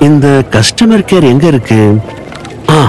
இந்த customer care எங்க இருக்கு ஆ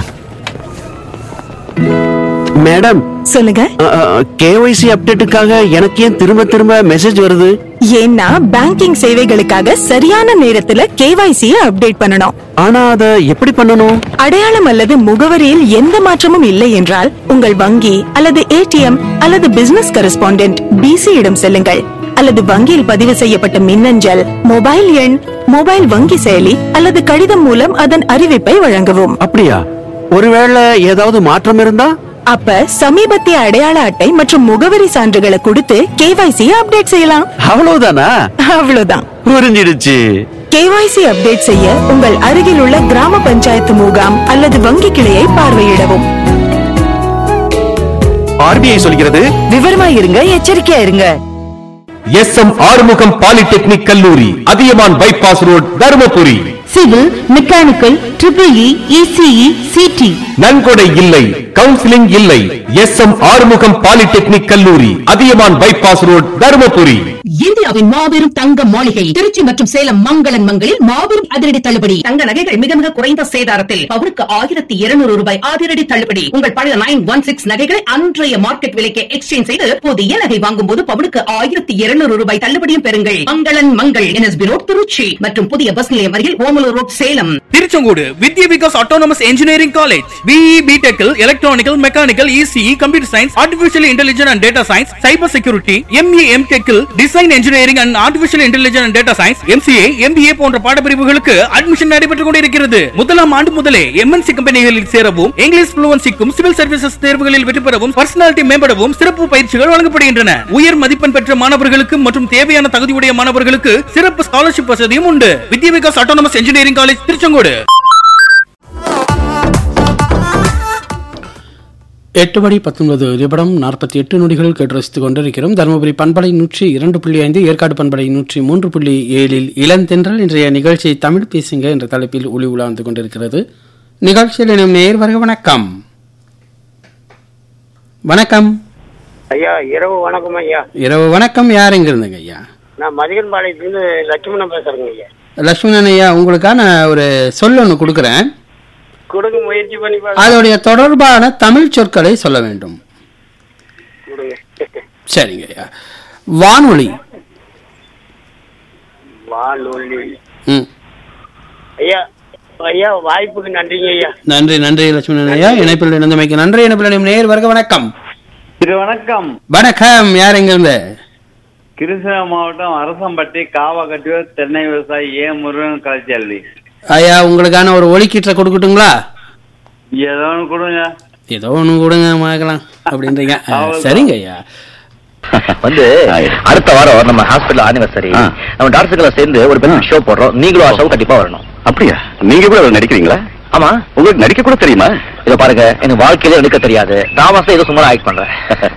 மேடம் சொல்லுங்க கேஒய்சி அப்டேட்டுக்காக எனக்கு ஏன் திரும்ப திரும்ப மெசேஜ் வருது ஏன்னா பேங்கிங் சேவைகளுக்காக சரியான நேரத்துல கேவைசி அப்டேட் பண்ணணும் ஆனா அத எப்படி பண்ணணும் அடையாளம் அல்லது முகவரியில் எந்த மாற்றமும் இல்லை என்றால் உங்கள் வங்கி அல்லது ஏடிஎம் அல்லது பிசினஸ் கரஸ்பாண்டென்ட் பிசி இடம் செல்லுங்கள் அல்லது வங்கியில் பதிவு செய்யப்பட்ட மின்னஞ்சல் மொபைல் எண் மொபைல் வங்கி செயலி அல்லது கடிதம் மூலம் அதன் அறிவிப்பை வழங்கவும் அப்படியா ஒருவேளை ஏதாவது மாற்றம் இருந்தா அப்ப சமீபத்திய அடையாள அட்டை மற்றும் முகவரி சான்றுகளை கொடுத்து கேவைசி அப்டேட் செய்யலாம் அவ்வளவுதானா அவ்வளவுதான் புரிஞ்சிடுச்சு கேவைசி அப்டேட் செய்ய உங்கள் அருகில் உள்ள கிராம பஞ்சாயத்து முகாம் அல்லது வங்கி கிளையை பார்வையிடவும் ஆர்பிஐ சொல்கிறது விவரமா இருங்க எச்சரிக்கையா இருங்க எஸ் எம் ஆறுமுகம் பாலிடெக்னிக் கல்லூரி Athiyaman bypass road Dharmapuri civil mechanical triple E ECE CT நன்கொடை இல்லை கவுன்சிலிங் இல்லை எஸ் எம் ஆறுமுகம் பாலிடெக்னிக் கல்லூரி அதியமான் பைபாஸ் ரோட் தருமபுரி இந்தியாவின் மாபெரும் தங்க மாளிகை திருச்சி மற்றும் சேலம் மங்களன் மங்களில் மாபெரும் அதிரடி தள்ளுபடி தங்க நகைகள் மிக மிக குறைந்த சேதாரத்தில் பவுனுக்கு ஆயிரத்தி இருநூறு ரூபாய் அதிரடி தள்ளுபடி உங்கள் பழைய நைன் ஒன் சிக்ஸ் நகைகளை அன்றைய மார்க்கெட் விலைக்கு எக்ஸ்சேஞ்ச் செய்து புதிய நகை வாங்கும் போது பவுனுக்கு ஆயிரத்தி இருநூறு ரூபாய் தள்ளுபடியும் பெறுங்கள் மங்களன் மங்கள் என்எஸ்பி ரோட் திருச்சி மற்றும் புதிய பஸ் நிலையம் அருகில் Omalur road Salem Tiruchengode Vidya Vikas autonomous engineering college BE பிடெக்கில் electrical mechanical ECE computer science artificial intelligence and data science cyber security MA M டெக்கில் design engineering and artificial intelligence and data science MCA MBA போன்ற பாடப்பிரிவுகளுக்கு admission நடைபெற்றுக் கொண்டிருக்கிறது முதலாம் ஆண்டு முதலே எம்என்சி கம்பெனிகளில் சேரவும் இங்கிலீஷ் புளுவன்சிக்கும் சிவில் சர்வீசஸ் தேர்வுகளில் வெற்றி பெறவும் பர்சனாலிட்டி மேம்படவும் சிறப்பு பயிற்சிகள் வழங்கப்படுகின்றன உயர் மதிப்பெண் பெற்ற மாணவர்களுக்கு மற்றும் தேவையான தகுதியுடைய மாணவர்களுக்கு சிறப்பு ஸ்காலர்ஷிப் வசதியும் உண்டு Vidya Vikas autonomous engineering college Tiruchengode எட்டு மணி பத்தொன்பது நிமிடம் நாற்பத்தி எட்டு நொடிகள் கேட்டு ரசித்துக் கொண்டிருக்கிறோம் தருமபுரி பண்பலை நூற்றி இரண்டு புள்ளி ஐந்து ஏற்காடு பண்பலை நூற்றி மூன்று புள்ளி ஏழில் இளந்தென்றல் இன்றைய நிகழ்ச்சி தமிழ் பேசுங்க என்ற தலைப்பில் ஒளி உலாந்து கொண்டிருக்கிறது நிகழ்ச்சியில் இனம் நேர் வருக வணக்கம் வணக்கம் ஐயா இரவு வணக்கம் ஐயா இரவு வணக்கம் யார் எங்க இருந்துங்க ஐயா நான் மதிகன்பாளையத்துலேருந்து லட்சுமணன் பேசுறேங்க ஐயா லட்சுமணன் ஐயா உங்களுக்கான ஒரு சொல் ஒன்று கொடுக்குறேன் கொடுங்க முயற்சி பண்ணி பாருங்க அதோடைய தொடர்பான தமிழ் சொற்களை சொல்ல வேண்டும் கொடுங்க சரிங்க ஐயா வானொலி வானொலி ம் ஐயா ஐயா வாய்ப்புக்கு நன்றிங்க ஐயா நன்றி நன்றி லட்சுமணன் ஐயா இணைப்பில் இணைந்தமைக்கு நன்றி இணைப்பில் இணையும் நேர் வருக வணக்கம் திரு வணக்கம் வணக்கம் யார் எங்க இருந்து கிருஷ்ணகிரி மாவட்டம் அரசம்பட்டி காவாக்கட்டியூர் தென்னை விவசாயி ஏ முருகன் கலைச்செல்வி ஐயா உங்களுக்கான ஒரு ஒலிக்கீற்றை கொடுக்கட்டுங்களா ஏதோ ஒன்று கொடுங்க ஏதோ ஒன்று கொடுங்க பார்க்கலாம் அப்படின்றீங்க ஆ, சரிங்க ஐயா வந்து அடுத்த வாரம் நம்ம ஹாஸ்பிடல் ஆனிவர்சரி நம்ம டாக்டர்களை சேர்ந்து ஒரு பெரிய ஷோ போடுறோம் நீங்களும் ஆஷாவும் கண்டிப்பா வரணும் அப்படியா நீங்க கூட நடிக்கிறீங்களா ஆமா உங்களுக்கு நடிக்க கூட தெரியுமா இத பாருங்க எனக்கு வாழ்க்கையில நடிக்க தெரியாது நான் மாசம் ஏதோ சும்மா ஆக்ட் பண்றேன்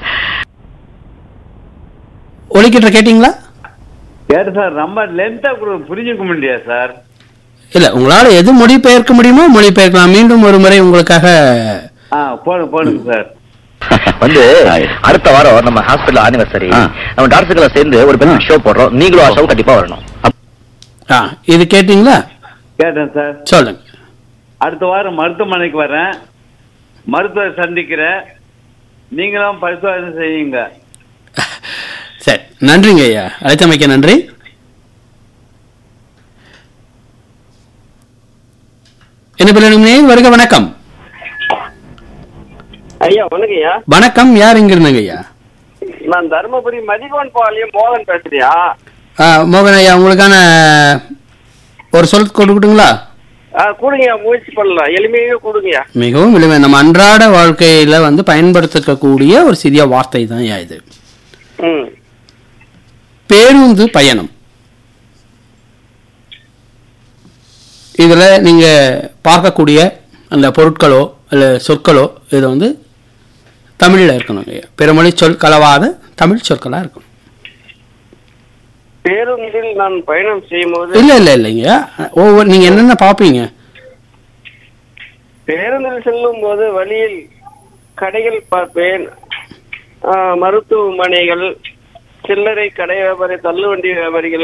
ஒலிக்கீற்றை கேட்டீங்களா கேட்டு சார் ரொம்ப லென்த்தா புரிஞ்சுக்க முடியாது சார் இல்ல உங்களால எது மொழிபெயர்க்க முடியுமோ மொழிபெயர்க்கலாம் மீண்டும் ஒரு முறை உங்களுக்காக ஆ போடுங்க போடுங்க சார் வந்து அடுத்த வாரம் நம்ம ஹாஸ்பிடல் ஆனிவர்சரி நம்ம டாக்டர்களை சேர்ந்து ஒரு பெரிய ஷோ போடுறோம் நீங்களும் ஆஷாவும் கண்டிப்பா வரணும் ஆ இது கேட்டீங்களா கேட்டேன் சார் சொல்லுங்க அடுத்த வாரம் மருத்துவமனைக்கு வரேன் மருத்துவர் சந்திக்கிறேன் நீங்களும் பரிசோதனை செய்யுங்க சரி நன்றிங்க ஐயா அழைத்தமைக்க நன்றி என்ன பிள்ளை வருக வணக்கம் ஐயா வணக்கம் ஐயா வணக்கம் யார் எங்க இருந்தங்க ஐயா நான் தருமபுரி மதிகோன் பாளையம் மோகன் பேசுறியா ஆ, மோகன் ஐயா உங்களுக்கான ஒரு சொல் கொடுக்கட்டுங்களா ஆ கொடுங்க முயற்சி பண்ணலாம் எளிமையாக கொடுங்கய்யா மிகவும் எளிமை நம்ம அன்றாட வாழ்க்கையில வந்து பயன்படுத்தக்கூடிய ஒரு சிறிய வார்த்தை தான் ஐயா இது ம் பேருந்து பயணம் இதுல நீங்க பார்க்கக்கூடிய அந்த பொருட்களோ அல்ல சொற்களோ இது வந்து தமிழ்ல இருக்கணும் ஐயா பிறமொழி சொல் கலவாத தமிழ் சொற்களா இருக்கணும் பேருந்தில் நான் பயணம் செய்யும் போது இல்ல இல்ல இல்லைங்க ஒவ்வொரு நீங்க என்னென்ன பார்ப்பீங்க பேருந்தில் செல்லும் போது வழியில் கடைகள் பார்ப்பேன் ஆ, மருத்துவமனைகள் சில்லறை கடை வியாபாரி தள்ளுவண்டி வியாபாரிகள்